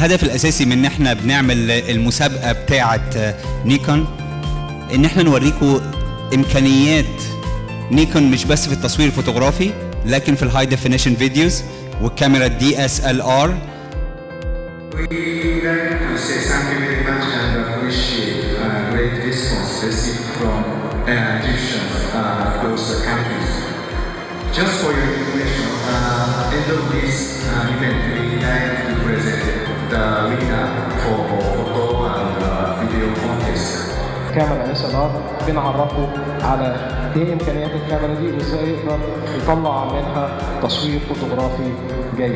الهدف الاساسي من ان احنا بنعمل المسابقه بتاعه نيكون ان احنا نوريكم امكانيات نيكون مش بس في التصوير الفوتوغرافي لكن في الهاي ديفينيشن فيديوز والكاميرا دي اس ال ار We like to say thank you very much and appreciate uh, great response received from uh, Egyptians uh, across the countries. Just for your information, uh, end of this uh, event, we like to present the winner for photo and uh, video contest. كاميرا اس ال ار بنعرفه على ايه امكانيات الكاميرا دي وازاي يقدر يطلع منها تصوير فوتوغرافي جيد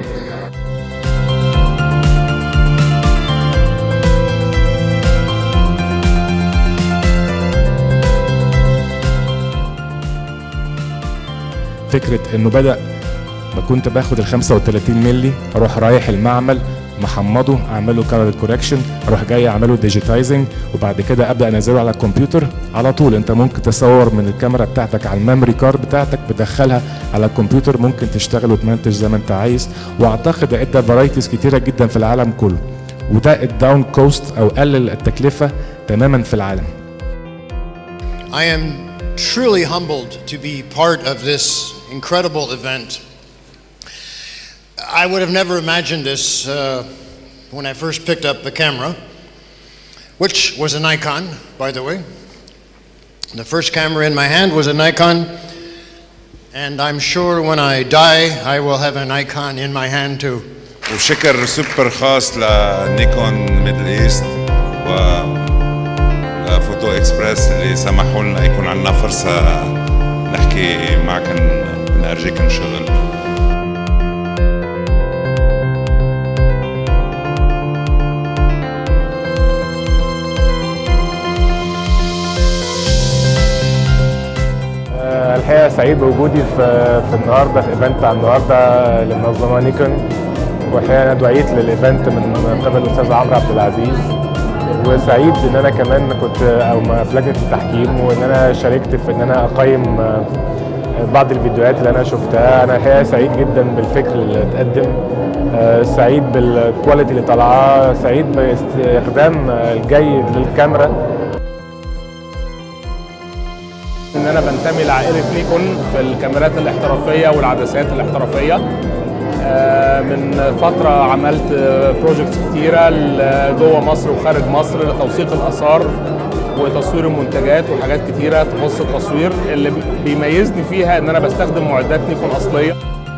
فكره انه بدا ما كنت باخد ال 35 مللي اروح رايح المعمل محمضه اعمله كارل كوركشن اروح جاي اعمله ديجيتايزنج وبعد كده ابدا انزله على الكمبيوتر على طول انت ممكن تصور من الكاميرا بتاعتك على الميموري كارد بتاعتك بتدخلها على الكمبيوتر ممكن تشتغل وتمنتج زي ما انت عايز واعتقد ادى فرايتيز كتيره جدا في العالم كله وده الداون كوست او قلل التكلفه تماما في العالم I am truly humbled to be part of this incredible event. I would have never imagined this uh, when I first picked up the camera, which was a Nikon, by the way. The first camera in my hand was a Nikon, and I'm sure when I die, I will have a Nikon in my hand too. وشكر سوبر خاص لنيكون ميدل ايست و لفوتو اكسبريس اللي سمحوا لنا يكون عندنا فرصة نحكي معكم نرجيكم شغل آه، الحقيقه سعيد بوجودي في في النهارده في ايفنت بتاع النهارده اللي منظمه نيكون والحقيقه انا دعيت للايفنت من قبل الاستاذ عمرو عبد العزيز وسعيد ان انا كمان كنت او ما في لجنه التحكيم وان انا شاركت في ان انا اقيم آه، بعض الفيديوهات اللي انا شفتها انا الحقيقه سعيد جدا بالفكر اللي اتقدم آه، سعيد بالكواليتي اللي طالعه سعيد باستخدام آه، الجيد للكاميرا ان انا بنتمي لعائله نيكون في الكاميرات الاحترافيه والعدسات الاحترافيه آه، من فتره عملت بروجكتس كتيره ل- جوه مصر وخارج مصر لتوثيق الاثار وتصوير المنتجات وحاجات كتيره تخص التصوير اللي بيميزني فيها ان انا بستخدم معدات نيكون اصليه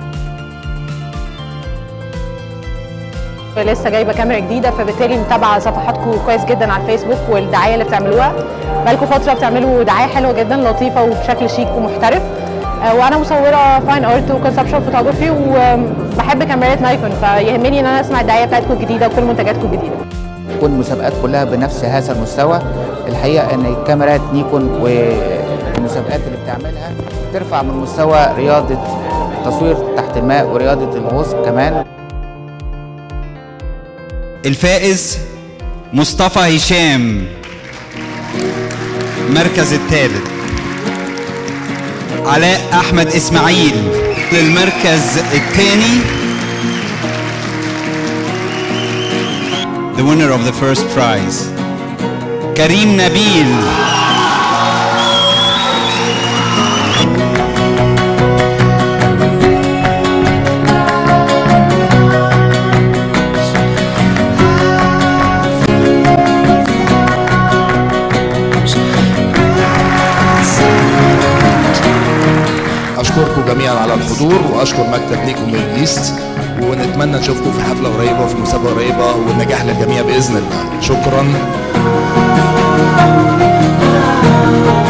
لسه جايبه كاميرا جديده فبالتالي متابعه صفحاتكم كويس جدا على الفيسبوك والدعايه اللي بتعملوها بقالكم فتره بتعملوا دعايه حلوه جدا لطيفه وبشكل شيك ومحترف آه، وانا مصوره فاين ارت وكونسبشن فوتوغرافي وبحب كاميرات نايكون فيهمني ان انا اسمع الدعايه بتاعتكم الجديده وكل منتجاتكم الجديده تكون المسابقات كلها بنفس هذا المستوى الحقيقه ان كاميرات نيكون والمسابقات اللي بتعملها ترفع من مستوى رياضه التصوير تحت الماء ورياضه الغوص كمان الفائز مصطفى هشام المركز الثالث علاء احمد اسماعيل للمركز الثاني the winner of the first prize كريم نبيل اشكركم جميعا على الحضور واشكر مكتب نيكون من ايست ونتمنى نشوفكم في حفله قريبه وفي مسابقه قريبه والنجاح للجميع باذن الله شكرا